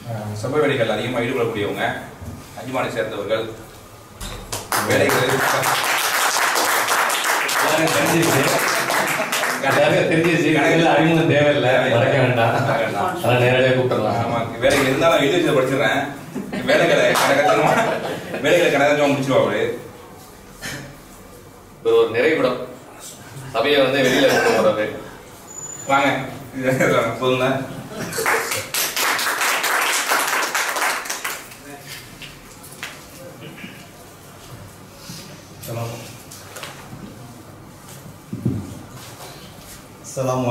அஹ், சபை வேலைகள் அதிகமாக ஈடுபடக்கூடியவங்க அஜிமானை சேர்ந்தவர்கள் வேலைகள் எல்லாரும் தெரிஞ்சிருச்சு எல்லாருக்கும் தெரிஞ்சிருச்சு கணக்கில் அறிமுகம் தேவையில்லை மறக்க வேண்டாம் அதெல்லாம் நேரடியாக கூப்பிடலாம் ஆமாம் வேலைகள் இருந்தாலும் எழுதி வச்சு படிச்சிடுறேன் வேலைகளை கணக்கத்தனமா வேலைகளை கணக்கத்தனமா முடிச்சிருவாரு இது ஒரு நிறைவிடம் சபையை வந்து வெளியில கொண்டு போறது வாங்க இது சொல்லுங்க السلام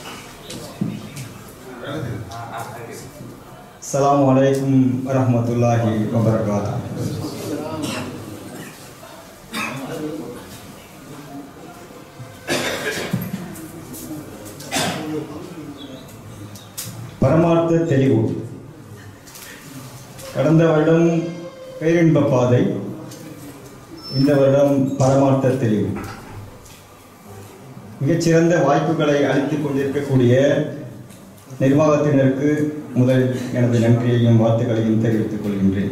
السلام عليكم ورحمة الله وبركاته பரமார்த்த தெளிவு கடந்த வருடம் பேரின்ப பாதை இந்த வருடம் பரமார்த்த தெளிவு மிகச்சிறந்த வாய்ப்புகளை அளித்துக் கொண்டிருக்கக்கூடிய நிர்வாகத்தினருக்கு முதலில் எனது நன்றியையும் வாழ்த்துக்களையும் தெரிவித்துக் கொள்கின்றேன்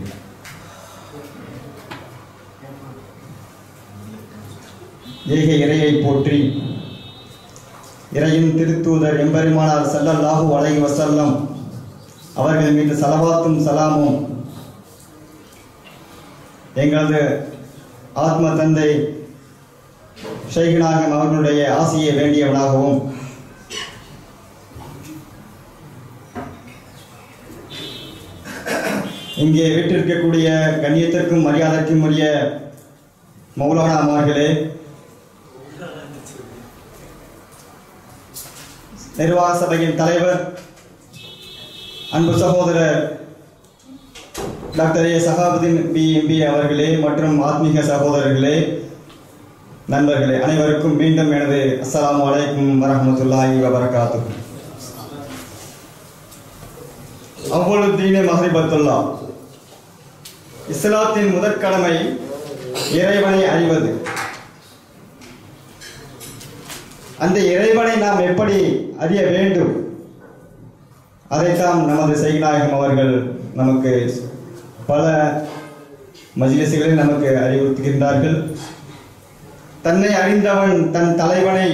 ஏக இறையை போற்றி இறையின் திருத்தூதர் எம்பெருமானார் ஸல்லல்லாஹு அலைஹி வஸல்லம் அவர்கள் மீது சலவாத்தும் சலாமும் எங்களது ஆத்ம தந்தை ஷைகுநாயகம் அவர்களுடைய ஆசையை வேண்டியவனாகவும் இங்கே விட்டிருக்கக்கூடிய கண்ணியத்திற்கும் மரியாதைக்கும் உரிய மௌலானா அவர்களே நிர்வாக சபையின் தலைவர் அன்பு சகோதரர் doctor A Sahabudeen B MP அவர்களே மற்றும் ஆத்மீக சகோதரர்களே நண்பர்களே அனைவருக்கும் மீண்டும் எனது அஸ்ஸலாமு அலைக்கும் வரஹ்மத்துல்லாஹி வபரகாத்து அவ்வளவு தீனே மஹரிபத்துல்லா இஸ்லாத்தின் முதற்கடமை இறைவனை அறிவது அந்த இறைவனை நாம் எப்படி அறிய வேண்டும் அதைத்தான் நமது செய்நாயகம் அவர்கள் நமக்கு பல மஜ்லிஸ்களில் நமக்கு அறிவுறுத்துகின்றார்கள் தன்னை அறிந்தவன் தன் தலைவனை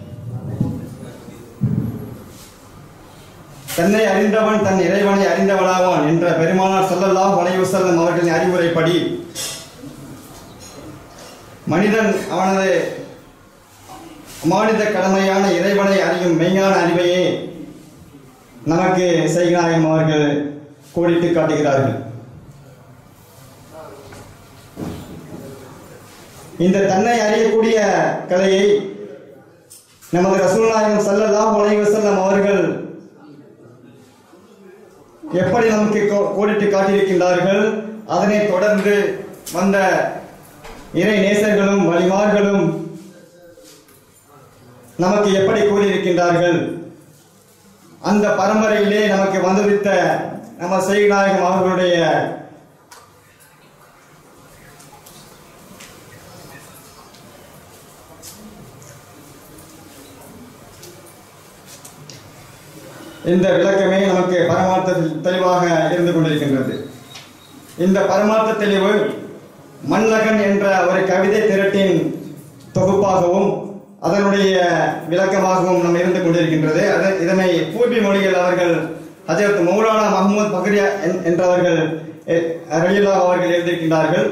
தன்னை அறிந்தவன் தன் இறைவனை அறிந்தவனாவான் என்ற பெருமானார் ஸல்லல்லாஹு அலைஹி வஸல்லம் அவர்களின் அறிவுரைப்படி மனிதன் அவனது மானித கடமையான இறைவனை அறியும் மெய்ஞான அறிவையே நமக்கு செய்நாயகம் அவர்கள் கோடிட்டு காட்டுகிறார்கள் இந்த தன்னை அறியக்கூடிய கலையை நமது ரசூல் நாயகம் ஸல்லல்லாஹு அலைஹி வஸல்லம் அவர்கள் எப்படி நமக்கு கோ- கோடிட்டு காட்டியிருக்கின்றார்கள் அதனை தொடர்ந்து வந்த இறை நேசர்களும் வழிமார்களும் நமக்கு எப்படி கூறியிருக்கின்றார்கள் அந்த பரம்பரையிலே நமக்கு வந்துவித்த நம்ம செய்நாயகம் அவர்களுடைய இந்த விளக்கமே நமக்கு பரமார்த்த தெளிவாக இருந்து கொண்டிருக்கின்றது இந்த பரமார்த்த தெளிவு மன்னகன் என்ற ஒரு கவிதை திரட்டின் தொகுப்பாகவும் அதனுடைய விளக்கமாகவும் நம்ம இருந்து கொண்டிருக்கின்றது அதை இதனை பூர்வி மொழிகள் அவர்கள் ஹஜரத் மௌலானா மஹமூத் பக்ரியா என்- என்றவர்கள் எ- ரலியல்லாஹு அவர்கள் எழுதியிருக்கின்றார்கள்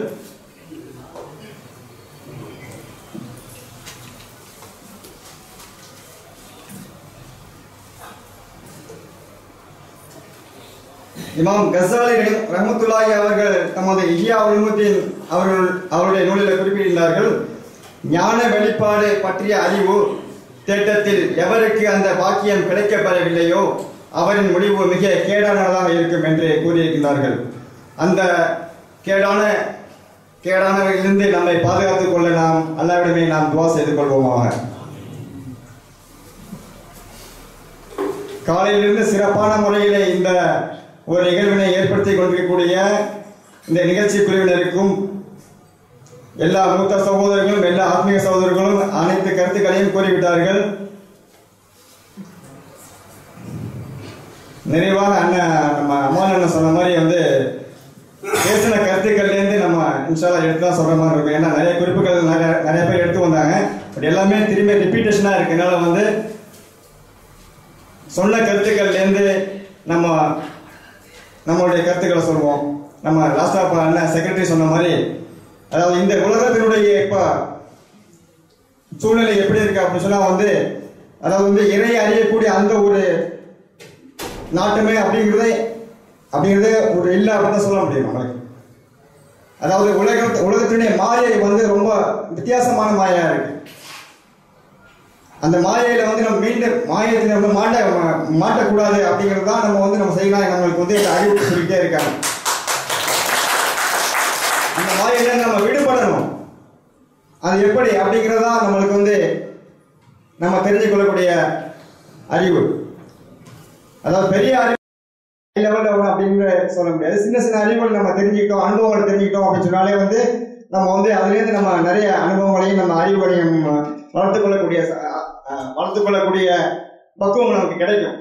இமாம் கசாலி ரஹி- ரஹ்மத்துல்லாஹி அவர்கள் தமது இஹ்யா உல்முத்தீன் அவர்கள் அவருடைய நூலில் குறிப்பிடுகிறார்கள் ஞான வெளிப்பாடு பற்றிய அறிவு தேட்டத்தில் எவருக்கு அந்த பாக்கியம் கிடைக்கப்பெறவில்லையோ அவரின் முடிவு மிக கேடானதாக இருக்கும் என்று கூறியிருக்கிறார்கள் அந்த கேடான கேடானவர்களிலிருந்து நம்மை பாதுகாத்துக் கொள்ள நாம் அல்லாவிடமே நாம் துவா செய்து கொள்வோமாக காலையிலிருந்து சிறப்பான முறையிலே இந்த ஒரு நிகழ்வினை ஏற்படுத்தி கொண்டிருக்கக்கூடிய இந்த நிகழ்ச்சி குழுவினருக்கும் எல்லா மூத்த சகோதரர்களும் எல்லா ஆத்மீக சகோதரர்களும் அனைத்து கருத்துக்களையும் கூறிவிட்டார்கள் நிறைவாக அண்ணன் நம்ம அம்மான் அண்ணன் சொன்ன மாதிரி வந்து பேசின கருத்துக்கள்லேருந்து நம்ம இன்ஷால்லா எடுத்து தான் சொல்ற மாதிரி இருக்கும் ஏன்னா நிறைய குறிப்புகள் நிறைய நிறைய பேர் எடுத்து வந்தாங்க பட் எல்லாமே திரும்பி ரிப்பீட்டேஷனாக இருக்கு என்னால் வந்து சொன்ன கருத்துக்கள்லேருந்து நம்ம நம்மளுடைய கருத்துக்களை சொல்லுவோம் நம்ம லாஸ்டா இப்போ அண்ணன் செக்ரட்டரி சொன்ன மாதிரி அதாவது இந்த உலகத்தினுடைய இப்போ சூழ்நிலை எப்படி இருக்கு அப்படின்னு சொன்னா வந்து அதாவது வந்து இறை அறியக்கூடிய அந்த ஒரு நாட்டுமே அப்படிங்கிறதே அப்படிங்கிறதே ஒரு இல்லை அப்படின்னு தான் சொல்ல முடியும் நம்மளுக்கு அதாவது உலக உலகத்தினுடைய மாயை வந்து ரொம்ப வித்தியாசமான மாயா இருக்கு அந்த மாயையில வந்து நம்ம மீண்டும் மாயத்தில் வந்து மாட்ட மா- மாட்டக்கூடாது அப்படிங்கிறது தான் நம்ம வந்து நம்ம செய்யலாம் நம்மளுக்கு வந்து இந்த அறிவு சொல்லிட்டே இருக்காங்க அந்த மாயையில நம்ம விடுபடணும் அது எப்படி அப்படிங்கிறது தான் நம்மளுக்கு வந்து நம்ம தெரிஞ்சு கொள்ளக்கூடிய அறிவு அதாவது பெரிய அறிவு லெவலில் ஒன்று அப்படிங்கிற சொல்ல முடியாது சின்ன சின்ன அறிவுகள் நம்ம தெரிஞ்சுக்கிட்டோம் அனுபவங்களை தெரிஞ்சுக்கிட்டோம் அப்படின்னு சொன்னாலே வந்து நம்ம வந்து அதுலேருந்து நம்ம நிறைய அனுபவங்களையும் நம்ம அறிவுகளையும் வளர்த்துக் கொள்ளக்கூடிய ச- அஹ், வளர்த்துக் கொள்ளக்கூடிய பக்குவம் நமக்கு கிடைக்கும்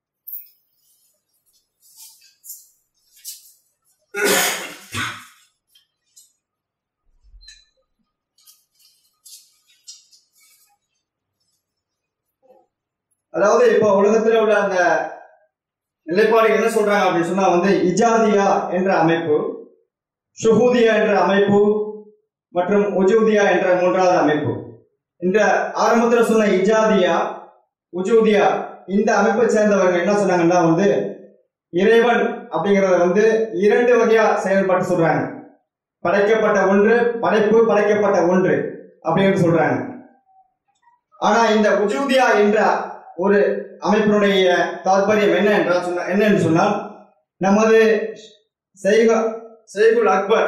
அதாவது இப்போ உலகத்தில் உள்ள அந்த நிலைப்பாடு என்ன சொல்றாங்க அப்படின்னு சொன்னா வந்து இஜாதியா என்ற அமைப்பு ஷுஹூதியா என்ற அமைப்பு மற்றும் உஜூதியா என்ற மூன்றாவது அமைப்பு இந்த ஆரம்பத்தில் சொன்ன இஜாதியா உஜூதியா இந்த அமைப்பை சேர்ந்தவங்க என்ன சொன்னாங்கன்னா வந்து இறைவன் அப்படிங்கறத வந்து இரண்டு வகையா செயல்பட்டு சொல்றாங்க படைக்கப்பட்ட ஒன்று படைப்பு படைக்கப்பட்ட ஒன்று அப்படின்னு சொல்றாங்க ஆனா இந்த உஜூதியா என்ற ஒரு அமைப்பினுடைய தாற்பயம் என்ன என்றால் சொன்ன என்ன என்று சொன்னால் நமது செய்க- செய்குல் அக்பர்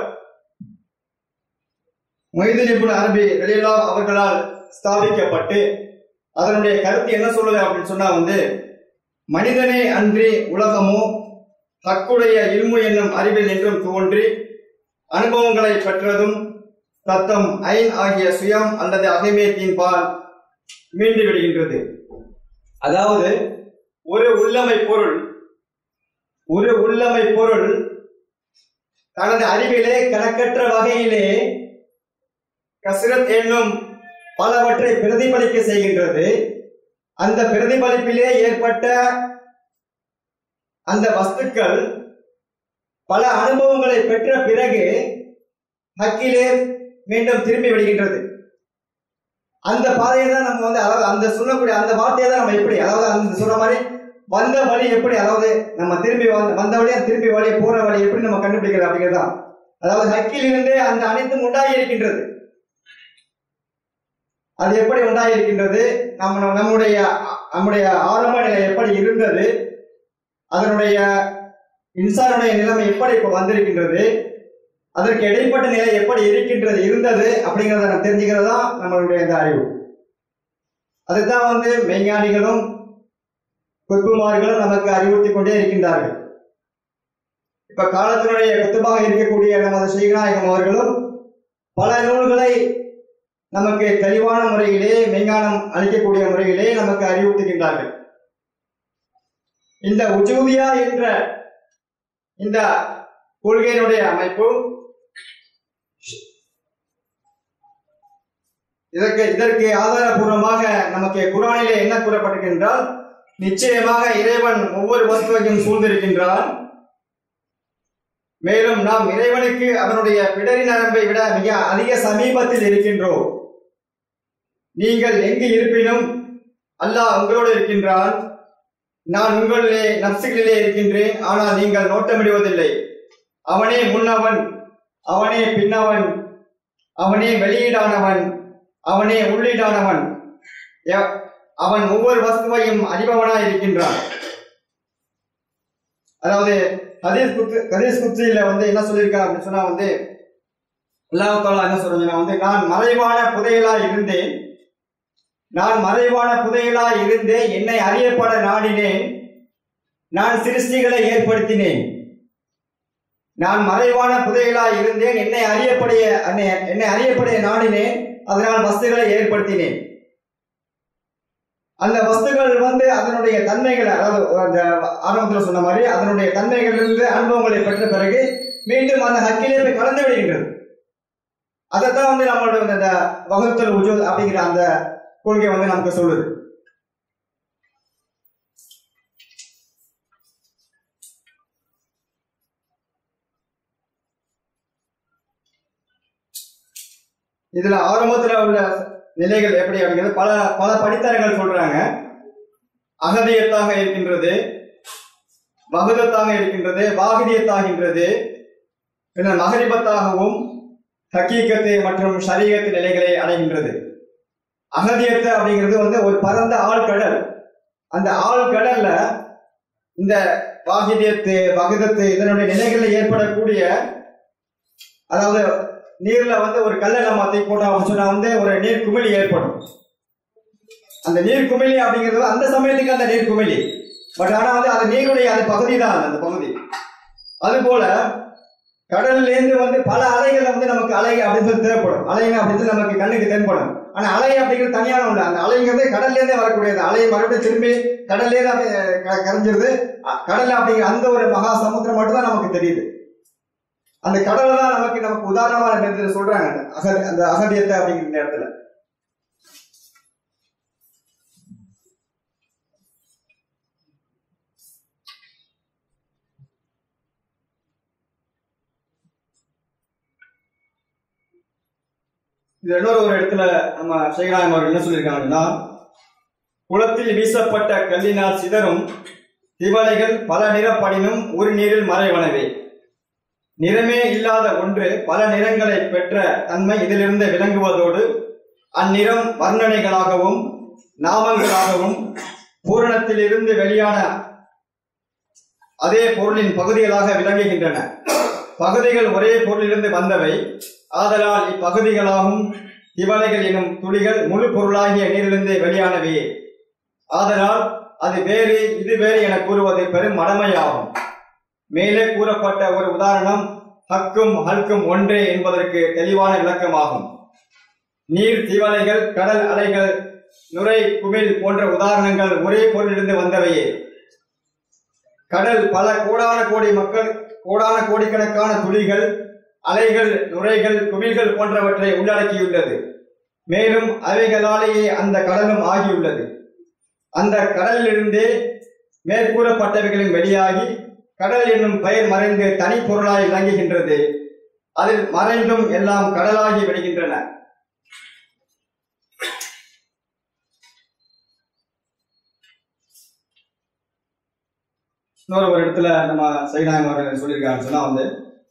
மொய்தீன் இப்னு அரபி ரலியல்லா அவர்களால் ஸ்தாபிக்கப்பட்டு அதனுடைய கருத்து என்ன சொல்லுது அப்படின்னு சொன்னா வந்து மனிதனே அன்றி உலகமோ ஹக்குடைய இல்மு என்னும் அறிவில் என்றும் தோன்றி அனுபவங்களை பெற்றதும் தத்தம் ஐன் ஆகிய சுயம் அல்லது அகைமேத்தின் பால் மீண்டு விடுகின்றது அதாவது ஒரு உள்ளமை பொருள் ஒரு உள்ளமை பொருள் தனது அறிவிலே கணக்கற்ற வகையிலே கசிரத் என்னும் பலவற்றை பிரதிபலிக்க செய்கின்றது அந்த பிரதிபலிப்பிலே ஏற்பட்ட அந்த வஸ்துக்கள் பல அனுபவங்களை பெற்ற பிறகு ஹக்கிலே மீண்டும் திரும்பி விடுகின்றது அந்த பாதையை தான் நம்ம வந்து அதாவது அந்த சொல்லக்கூடிய அந்த வார்த்தையை தான் நம்ம எப்படி அதாவது அந்த சொல்ற மாதிரி வந்த வழி எப்படி அதாவது நம்ம திரும்பி வந்த வந்த வழியா திரும்பி வழி போற வழி எப்படி நம்ம கண்டுபிடிக்கிறது அப்படிங்கிறது தான் அதாவது ஹக்கில் இருந்தே அந்த அனைத்தும் உண்டாகி இருக்கின்றது அது எப்படி உண்டாகி இருக்கின்றது நம்ம நம்முடைய நம்முடைய ஆரம்ப நிலை எப்படி இருந்தது அதனுடைய இன்சானுடைய நிலைமை எப்படி இப்போ வந்திருக்கின்றது அதற்கு இடைப்பட்ட நிலை எப்படி இருக்கின்றது இருந்தது அப்படிங்கிறத நம்ம தெரிஞ்சுக்கிறது தான் நம்மளுடைய இந்த அறிவு அதுதான் வந்து மெய்ஞானிகளும் குத்துமார்களும் நமக்கு அறிவுறுத்தி கொண்டே இருக்கின்றார்கள் இப்ப காலத்தினுடைய குத்துபாக இருக்கக்கூடிய நமது ஸ்ரீநாயகம் அவர்களும் பல நூல்களை நமக்கு தெளிவான முறையிலே மெய்ஞானம் அளிக்கக்கூடிய முறையிலே நமக்கு அறிவுறுத்துகின்றார்கள் இந்த உஜூதியா என்ற இந்த கொள்கையினுடைய அமைப்பு இதற்கு இதற்கு ஆதாரபூர்வமாக நமக்கு குரானிலே என்ன கூறப்பட்டிருக்கின்றால் நிச்சயமாக இறைவன் ஒவ்வொரு வஸ்துவையும் சூழ்ந்திருக்கின்றான் மேலும் நாம் இறைவனுக்கு அவனுடைய பிடரி நரம்பை விட மிக அதிக சமீபத்தில் இருக்கின்றோம் நீங்கள் எங்கு இருப்பினும் அல்லாஹ் உங்களோடு இருக்கின்றான் நான் உங்களிலே நப்சுகளிலே இருக்கின்றேன் ஆனால் நீங்கள் நோட்டமிடுவதில்லை அவனே முன்னவன் அவனே பின்னவன் அவனே வெளியீடானவன் அவனே உள்ளீடானவன் எ- அவன் ஒவ்வொரு வஸ்துவையும் அறிபவனாய் இருக்கின்றான் அதாவது ஹதீஸ் குத்து ஹதீஸ் குத்தியில வந்து என்ன சொல்லியிருக்கான் அப்படின்னு சொன்னா வந்து அல்லாஹ் தாலா என்ன சொல்றீங்கன்னா வந்து நான் மறைவான புதையலா இருந்தேன் நான் மறைவான புதையலா இருந்தேன் என்னை அறியப்பட நாடினேன் நான் சிருஷ்டிகளை ஏற்படுத்தினேன் நான் மறைவான புதையலா இருந்தேன் என்னை அறியப்படைய என்னை- என்னை அறியப்படைய நாடினேன் அதனால் வஸ்துகளை ஏற்படுத்தினேன் அந்த வஸ்துகள் வந்து அதனுடைய தன்மைகளை அதாவது அந்த ஆரம்பத்தில் சொன்ன மாதிரி அதனுடைய தன்மைகளிலிருந்து அனுபவங்களை பெற்ற பிறகு மீண்டும் அந்த ஹக்கிலே போய் கலந்து விடுகின்றது அதைத்தான் வந்து நம்மளோட வந்து அந்த வகுத்தல் உஜு அப்படிங்கிற அந்த கொள்கை வந்து நமக்கு சொல்லுது இதுல ஆரம்பத்துல உள்ள நிலைகள் எப்படி அப்படிங்கிறது பல பல படித்தரங்கள் சொல்றாங்க அகதியத்தாக இருக்கின்றது வகுதத்தாக இருக்கின்றது வாகிதியத்தாகின்றது பின்னர் மகரிபத்தாகவும் ஹக்கீக்கத்து மற்றும் ஷரீகத்து நிலைகளை அடைகின்றது அகதியத்து அப்படிங்கிறது வந்து ஒரு பரந்த ஆழ்கடல் அந்த ஆழ்கடல்ல இந்த வாகிதியத்து வகுதத்து இதனுடைய நிலைகளில் ஏற்படக்கூடிய அதாவது நீர்ல வந்து ஒரு கல்லை நம்ம தூக்கி போட்டோம் அப்படின்னு சொன்னா வந்து ஒரு நீர் குமிழி ஏற்படும் அந்த நீர் குமிழி அப்படிங்கிறது அந்த சமயத்துக்கு அந்த நீர் குமிழி பட் ஆனா வந்து அந்த நீருடைய அந்த பகுதி தான் அந்த பகுதி அது போல கடல்ல இருந்து வந்து பல அலைகள் வந்து நமக்கு அலை அப்படின்னு சொல்லி தேவைப்படும் அலைங்க அப்படின்னு சொல்லி நமக்கு கண்ணுக்கு தென்படும் ஆனா அலை அப்படிங்கிறது தனியான ஒண்ணு அந்த அலைங்கிறது கடல்ல இருந்தே வரக்கூடியது அலை மறுபடியும் திரும்பி கடல்ல இருந்து அப்படியே க- கரைஞ்சிருது அ- கடல் அப்படிங்கிற அந்த ஒரு மகா சமுத்திரம் மட்டும் தான் நமக்கு தெரியுது அந்த கடலை தான் நமக்கு நமக்கு உதாரணமா இந்த இடத்துல சொல்றாங்க அந்த அகதி அந்த அகதியத்தை அப்படிங்கிற இந்த இடத்துல இது இன்னொரு ஒரு இடத்துல நம்ம சேகராயம் அவர்கள் என்ன சொல்லியிருக்காங்கன்னா குளத்தில் வீசப்பட்ட கல்லினால் சிதறும் திவலைகள் பல நிறப்படினும் ஒரு நீரில் மறைவனவே நிறமே இல்லாத ஒன்று பல நிறங்களை பெற்ற தன்மை இதிலிருந்து விளங்குவதோடு அந்நிறம் வர்ணனைகளாகவும் நாமங்களாகவும் பூரணத்திலிருந்து வெளியான அதே பொருளின் பகுதிகளாக விளங்குகின்றன பகுதிகள் ஒரே பொருளிலிருந்து வந்தவை ஆதலால் இப்பகுதிகளாகும் திவலைகள் எனும் துளிகள் முழு பொருளாகிய நீரிலிருந்து வெளியானவையே ஆதலால் அது வேறு இது வேறு என கூறுவது பெரும் மடமையாகும் மேலே கூறப்பட்ட ஒரு உதாரணம் ஹக்கும் ஹல்கும் ஒன்றே என்பதற்கு தெளிவான விளக்கமாகும் நீர் திவலைகள் கடல் அலைகள் நுரை குமிழ் போன்ற உதாரணங்கள் ஒரே பொருளிலிருந்து வந்தவையே கடல் பல கோடான கோடி மக்கள் கோடான கோடிக்கணக்கான துளிகள் அலைகள் நுரைகள் குமிழ்கள் போன்றவற்றை உள்ளடக்கியுள்ளது மேலும் அவைகளாலேயே அந்த கடலும் ஆகியுள்ளது அந்த கடலிலிருந்தே மேற்கூறப்பட்டவைகளும் வெளியாகி கடல் என்னும் பெயர் மறைந்து தனி பொருளாய் விளங்குகின்றது அதில் மறைந்தும் எல்லாம் கடலாகி விடுகின்றன இன்னொரு ஒரு இடத்துல நம்ம சைனாயம் அவர்கள் சொல்லியிருக்காங்க சொன்னா வந்து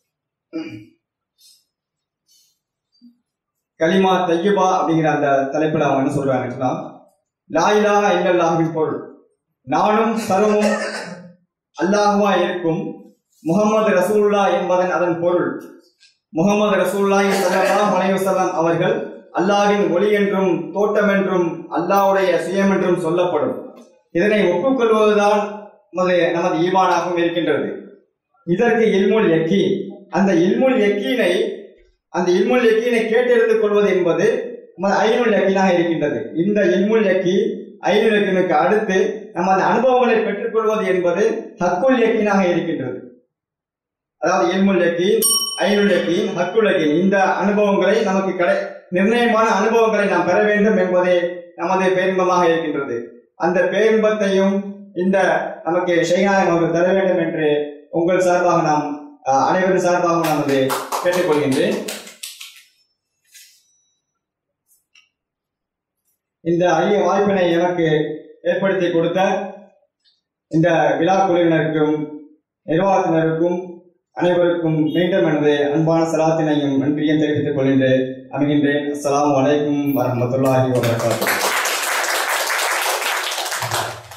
கலிமா தையபா அப்படிங்கிற அந்த தலைப்புல அவங்க என்ன சொல்றாங்க சொன்னா லாயிலா இல்லல்லாஹின் பொருள் நானும் சர்வமும் அல்லாஹுவா இருக்கும் முகமது ரசூல்லா என்பதன் அதன் பொருள் முகமது ரசூல்லாஹி ஸல்லல்லாஹு அலைஹி வஸல்லம் அவர்கள் அல்லாஹ்வின் ஒளி என்றும் தோட்டம் என்றும் அல்லாஹ்வுடைய சுயம் என்றும் சொல்லப்படும் இதனை ஒப்புக்கொள்வதுதான் நமது நமது ஈமானாகவும் இருக்கின்றது இதற்கு இல்முல் யக்கீ அந்த இல்முல் யக்கீனை அந்த இல்முல் யக்கீனை கேட்டெடுத்து கொள்வது என்பது நமது ஐநுல் யக்கீனாக இருக்கின்றது இந்த இல்முல் யக்கீ ஐநுல் யக்கீனுக்கு அடுத்து நம்ம அந்த அனுபவங்களை பெற்றுக்கொள்வது என்பது ஹக்குல் யக்கீனாக இருக்கின்றது அதாவது இல்முல் யக்கீன் ஐநுல் யக்கீன் ஹக்குல் யக்கீன் இந்த அனுபவங்களை நமக்கு கடை நிர்ணயமான அனுபவங்களை நாம் பெற வேண்டும் என்பதே நமது பேரின்பமாக இருக்கின்றது அந்த பேரின்பத்தையும் இந்த நமக்கு ஷைனாயம் அவர்கள் தர வேண்டும் என்று உங்கள் சார்பாக நாம் அஹ், அனைவரின் சார்பாக நான் அதை கேட்டுக்கொள்கின்றேன் இந்த அரிய வாய்ப்பினை எனக்கு ஏற்படுத்தி கொடுத்த இந்த விழா குழுவினருக்கும் நிர்வாகத்தினருக்கும் அனைவருக்கும் மீண்டும் எனது அன்பான சலாத்தினையும் நன்றியும் தெரிவித்துக் கொள்கின்ற அமைகின்றேன் அஸ்ஸலாமு அலைக்கும் வரஹ்மத்துல்லாஹி வபரகாத்துஹு